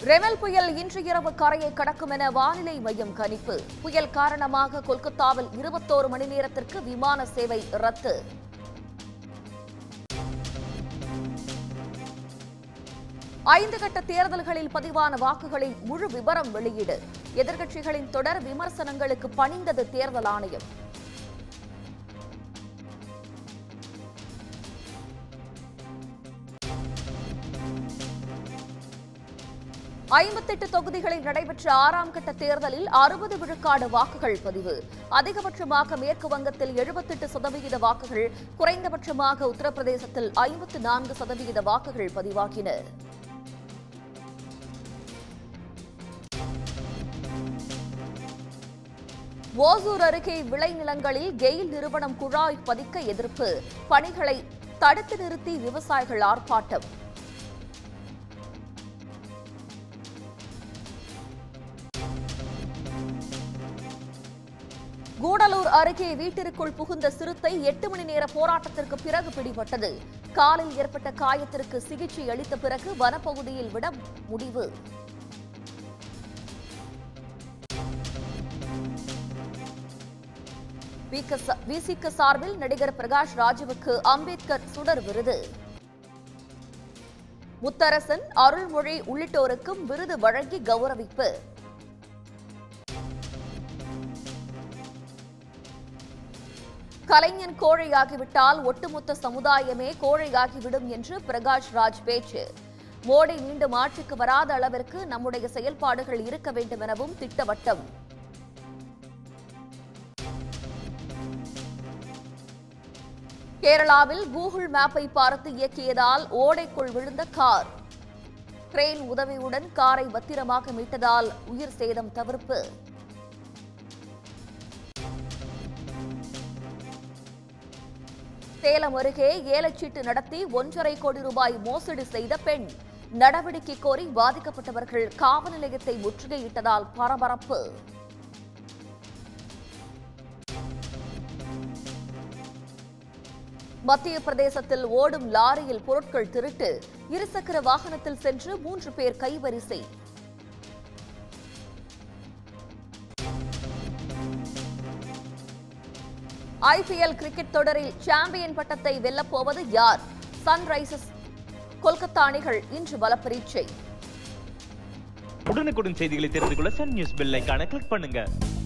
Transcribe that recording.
ரெமல் புயல் இன்று இரவு கரையை கடக்கும் என வானிலை மையம் கணிப்பு புயல் காரணமாக கொல்கத்தாவில் இருபத்தோரு மணி நேரத்திற்கு விமான சேவை ரத்து ஐந்து கட்ட தேர்தல்களில் பதிவான வாக்குகளின் முழு விவரம் வெளியீடு எதிர்க்கட்சிகளின் தொடர் விமர்சனங்களுக்கு பணிந்தது தேர்தல் ஆணையம் ஐம்பத்தெட்டு தொகுதிகளில் நடைபெற்ற ஆறாம் கட்ட தேர்தலில் அறுபது விழுக்காடு வாக்குகள் பதிவு அதிகபட்சமாக மேற்கு வங்கத்தில் எழுபத்தெட்டு சதவிகித வாக்குகள் குறைந்தபட்சமாக உத்தரப்பிரதேசத்தில் ஐம்பத்து நான்கு சதவிகித வாக்குகள் பதிவாகின ஓசூர் அருகே விளைநிலங்களில் கெயில் நிறுவனம் குழாய் பதிக்க எதிர்ப்பு பணிகளை தடுத்து நிறுத்தி விவசாயிகள் ஆர்ப்பாட்டம் கூடலூர் அருகே வீட்டிற்குள் புகுந்த சிறுத்தை எட்டு மணி நேர போராட்டத்திற்கு பிறகு பிடிபட்டது காலில் ஏற்பட்ட காயத்திற்கு சிகிச்சை அளித்த பிறகு வனப்பகுதியில் விட முடிவு விசிக சார்பில் நடிகர் பிரகாஷ் ராஜுவுக்கு அம்பேத்கர் சுடர் விருது முத்தரசன் அருள்மொழி உள்ளிட்டோருக்கும் விருது வழங்கி கௌரவிப்பு கலைஞன் கோழையாகிவிட்டால் ஒட்டுமொத்த சமுதாயமே கோழையாகிவிடும் என்று பிரகாஷ் ராஜ் பேச்சு மோடி மீண்டும் ஆட்சிக்கு வராத அளவிற்கு நம்முடைய செயல்பாடுகள் இருக்க வேண்டும் எனவும் திட்டவட்டம் கேரளாவில் கூகுள் மேப்பை பார்த்து இயக்கியதால் ஓடைக்குள் விழுந்த கார் கிரெயின் உதவியுடன் காரை பத்திரமாக மீட்டதால் உயிர் சேதம் தவிர்ப்பு சேலம் அருகே ஏலச்சீட்டு நடத்தி ஒன்றரை கோடி ரூபாய் மோசடி செய்த பெண் நடவடிக்கை கோரி பாதிக்கப்பட்டவர்கள் காவல் நிலையத்தை முற்றுகையிட்டதால் பரபரப்பு மத்திய பிரதேசத்தில் ஓடும் லாரியில் பொருட்கள் திருட்டு இருசக்கர வாகனத்தில் சென்று மூன்று பேர் கைவரிசை ஐபிஎல் கிரிக்கெட் தொடரில் சாம்பியன் பட்டத்தை வெல்லப்போவது யார் சன்ரைசர்ஸ் கொல்கத்தா அணிகள் இன்று பலப்பரீட்சை உடனுக்குடன் செய்திகளை தெரிந்து கொள்ள சன் நியூஸ் பெல் ஐகானை கிளிக் பண்ணுங்க